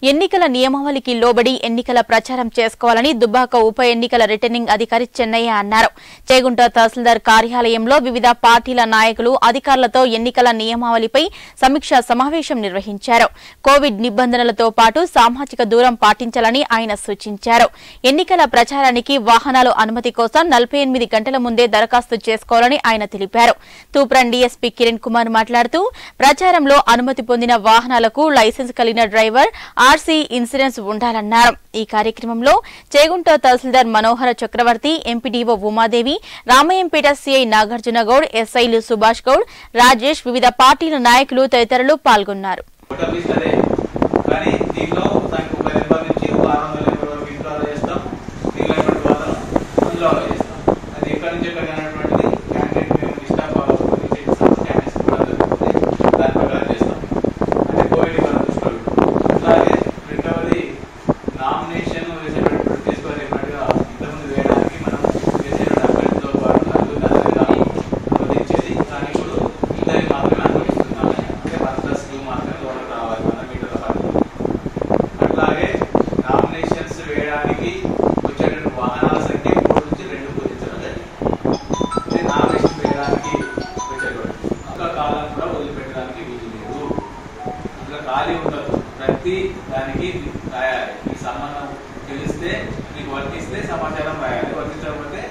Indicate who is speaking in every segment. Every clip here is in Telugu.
Speaker 1: ఎన్నికల నియమావళికి లోబడి ఎన్నికల ప్రచారం చేసుకోవాలని దుబ్బాక ఉప ఎన్నికల రిటర్నింగ్ అధికారి చెన్నయ్య అన్నారు చేగుంట తహసీల్దార్ కార్యాలయంలో వివిధ పార్టీల నాయకులు అధికారులతో ఎన్నికల నియమావళిపై సమీక్షా సమావేశం నిర్వహించారు కోవిడ్ నిబంధనలతో పాటు సామాజిక దూరం పాటించాలని ఆయన సూచించారు ఎన్నికల ప్రచారానికి వాహనాలు అనుమతి కోసం నలభై ఎనిమిది గంటల ముందే దరఖాస్తు చేసుకోవాలని ఆయన తెలిపారు తూప్రాన్ డీఎస్పీ కిరణ్ కుమార్ మాట్లాడుతూ ప్రచారంలో అనుమతి పొందిన వాహనాలకు లైసెన్స్ కలిగిన డ్రైవర్ ఆర్సీ ఇన్సూరెన్స్ ఉండాలన్నారు ఈ కార్యక్రమంలో చేగుంట తహసీల్దార్ మనోహర చక్రవర్తి ఎంపీడీఓ ఉమాదేవి రామయ్యంపేట సీఐ నాగార్జున గౌడ్ ఎస్ఐలు సుభాష్ గౌడ్ రాజేష్ వివిధ పార్టీల నాయకులు తదితరులు పాల్గొన్నారు
Speaker 2: ఓటర్ లిస్ట్ అదే కానీ దీనిలో దానికి ఒక నెంబర్ నుంచి ఒక ఆరు వందల నెంబర్ వరకు ఇంట్లో చేస్తాం మిగిలినటువంటి వాళ్ళను అందులో అలో చేస్తాం అది ఎక్కడి నుంచి ఎక్కడికి అనేటువంటిది క్యాండిడేట్ మేము లిస్ట్ ఆఫ్ చేస్తాం క్యాండిడేట్స్ కూడా జరుగుతుంది దాని ప్రకారం చేస్తాం అంటే కోవిడ్ మన దృష్టిలో పెట్టుకున్నాం. అలాగే రెండవది నామినేషన్ వేసేటటువంటి చేసుకోలేనట్టుగా ఇంతకుముందు వేయడానికి మనం వేసేటువంటి అభ్యర్థితో పాటు నలుగురు నలుగురుగా అనుమతించేది కానీ ఇప్పుడు ఇద్దరికి మాత్రమే అనుమతిస్తున్నాము అంటే వన్ ప్లస్ టూ మాత్రమే లోపలికి రావాలి వంద మీటర్ల పాటు అట్లాగే నామినేషన్స్ వేయడానికి వచ్చేటువంటి వాహనాల సంఖ్య మూడు నుంచి రెండు కుదించడం జరిగింది ఇది నామినేషన్ వేయడానికి వచ్చేటువంటి ఒక కాలం కూడా వదిలిపెట్టడానికి వీలు లేదు అందులో ఖాళీ ఉండదు ప్రతి దానికి రాయాలి ఈ సంబంధం తెలిస్తే మీకు వర్తిస్తే సమాచారం రాయాలి వర్తించకపోతే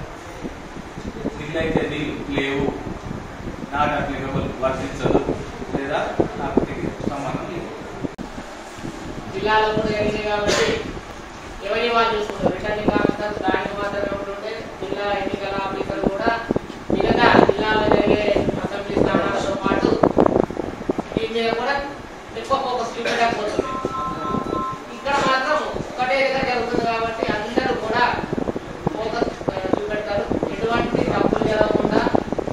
Speaker 2: నిల్లైతే నీళ్ళు లేవు నాట్ అప్లికబుల్ వర్తించదు లేదా నాకు తిరిగి సంబంధం లేదు
Speaker 3: జిల్లాలో కూడా జరిగింది కాబట్టి ఎవరి వాళ్ళు చూసుకుంటారు రిటర్నింగ్ ఆఫీసర్ దానికి మాత్రమే ఉంటుంటే జిల్లా ఎన్నికల ఆఫీసర్ కూడా మిగతా జిల్లాలో జరిగే అసెంబ్లీ స్థానాలతో పాటు దీని మీద కూడా ఎక్కువ ఫోకస్ చూపించకపోతుంది ఇక్కడ మాత్రం ఒకటే దగ్గర జరుగుతుంది కాబట్టి అందరూ కూడా ఫోకస్ చూపెడతారు ఎటువంటి తప్పులు జరగకుండా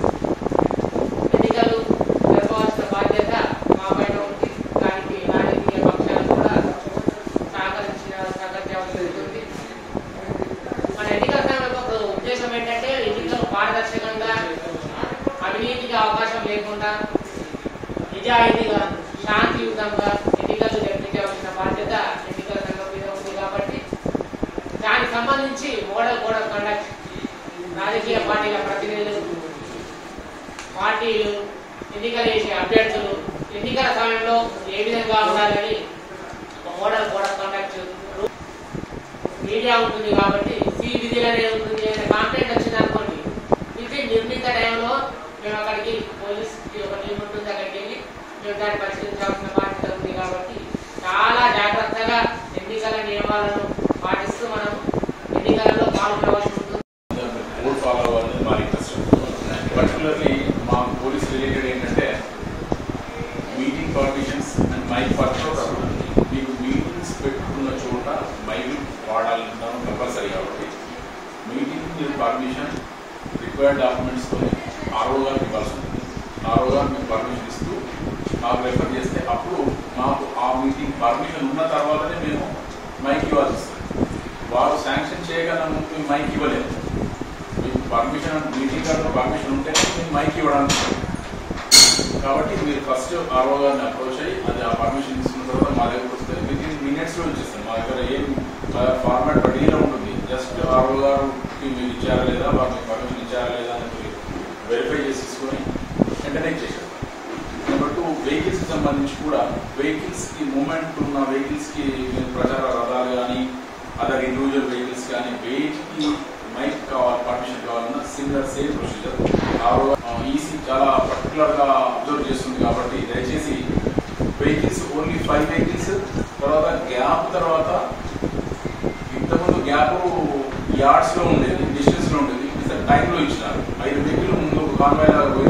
Speaker 3: ఎన్నికలు జరపవలసిన బాధ్యత మా పైన ఉంది దానికి రాజకీయ పక్షాలు కూడా సహకరించిన సహకరించవలసి ఉంటుంది మన ఎన్నికల సమయంలో ఒక ఉద్దేశం ఏంటంటే ఎన్నికలు పారదర్శకంగా అవినీతికి అవకాశం లేకుండా నిజాయితీగా శాంతియుతంగా ఎన్నికలు జరిపించవలసిన బాధ్యత ఎన్నికల సంఘం మీద ఉంది కాబట్టి దానికి సంబంధించి మోడల్ కోడ్ ఆఫ్ కండక్ట్ రాజకీయ పార్టీల ప్రతినిధులు పార్టీలు ఎన్నికలు చేసే అభ్యర్థులు ఎన్నికల సమయంలో ఏ విధంగా ఉండాలని ఒక model code of conduct media ఉంటుంది కాబట్టి సి విధులు అనేది ఉంటుంది అనే కాంప్లైంట్ వచ్చింది అనుకోండి ఇది నిర్ణీత టైంలో మేము అక్కడికి పోలీస్ ఒక టీం ఉంటుంది అక్కడికి వెళ్ళి మేము దాన్ని పరిశీలించాల్సిన బాధ్యత ఉంది కాబట్టి చాలా జాగ్రత్తగా ఎన్నికల నియమాలను పాటిస్తూ మనం ఎన్నికలలో పాల్గొనవలసి ఉంటుంది
Speaker 4: రూల్ ఫాలో అవ్వాలనేది మా రిక్వెస్ట్ పర్టికులర్లీ మా పోలీస్ రిలేటెడ్ ఏంటంటే meeting permissions and mic permissions మీకు మీటింగ్స్ పెట్టుకున్న చోట మైక్ వాడాలన్నా కంపల్సరీ కాబట్టి మీటింగ్ పర్మిషన్ రిక్వైర్డ్ డాక్యుమెంట్స్తో ఆర్ఓ గారికి ఇవ్వాల్సి ఉంటుంది ఆర్ఓ గారు మీకు పర్మిషన్ ఇస్తూ మాకు రెఫర్ చేస్తే అప్పుడు మాకు ఆ మీటింగ్ పర్మిషన్ ఉన్న తర్వాతనే మేము మైక్ ఇవ్వాల్సి వస్తుంది వారు శాంక్షన్ చేయగల ముందు మేము మైక్ ఇవ్వలేము మీకు పర్మిషన్ మీటింగ్ గారితో పర్మిషన్ ఉంటే మేము మైక్ ఇవ్వడానికి కాబట్టి మీరు ఫస్ట్ ఆర్ఓ గారిని అప్రోచ్ అయ్యి అది ఆ పర్మిషన్ తీసుకున్న తర్వాత మా దగ్గర వస్తే విత్ ఇన్ మినిట్స్లో ఇచ్చేస్తాం మా దగ్గర ఏం ఫార్మాట్ రెడీలో ఉంటుంది జస్ట్ ఆర్ఓ గారికి మీరు ఇచ్చారా లేదా వారు మీకు పర్మిషన్ ఇచ్చారా లేదా అని వెరిఫై చేసి తీసుకొని వెంటనే ఇచ్చేసారు నెంబర్ టూ వెహికల్స్ సంబంధించి కూడా వెహికల్స్ కి మూమెంట్ ఉన్న వెహికల్స్ కి మీరు ప్రచార రథాలు కానీ అదర్ ఇండివిజువల్ వెహికల్స్ కానీ వేటికి మైక్ కావాలి పర్మిషన్ కావాలన్నా సిమిలర్ సేమ్ ప్రొసీజర్ ఈసీ చాలా పర్టికులర్ గా అబ్జర్వ్ చేస్తుంది కాబట్టి దయచేసి వెహికల్స్ ఓన్లీ ఫైవ్ వెహికల్స్ తర్వాత గ్యాప్ తర్వాత ఇంతకుముందు గ్యాప్ యార్డ్స్ లో ఉండేది డిస్టెన్స్ లో ఉండేది టైంలో ఇచ్చినారు ఐదు వెహికల్ ముందు కాన్వాయ్ లాగా పోయిన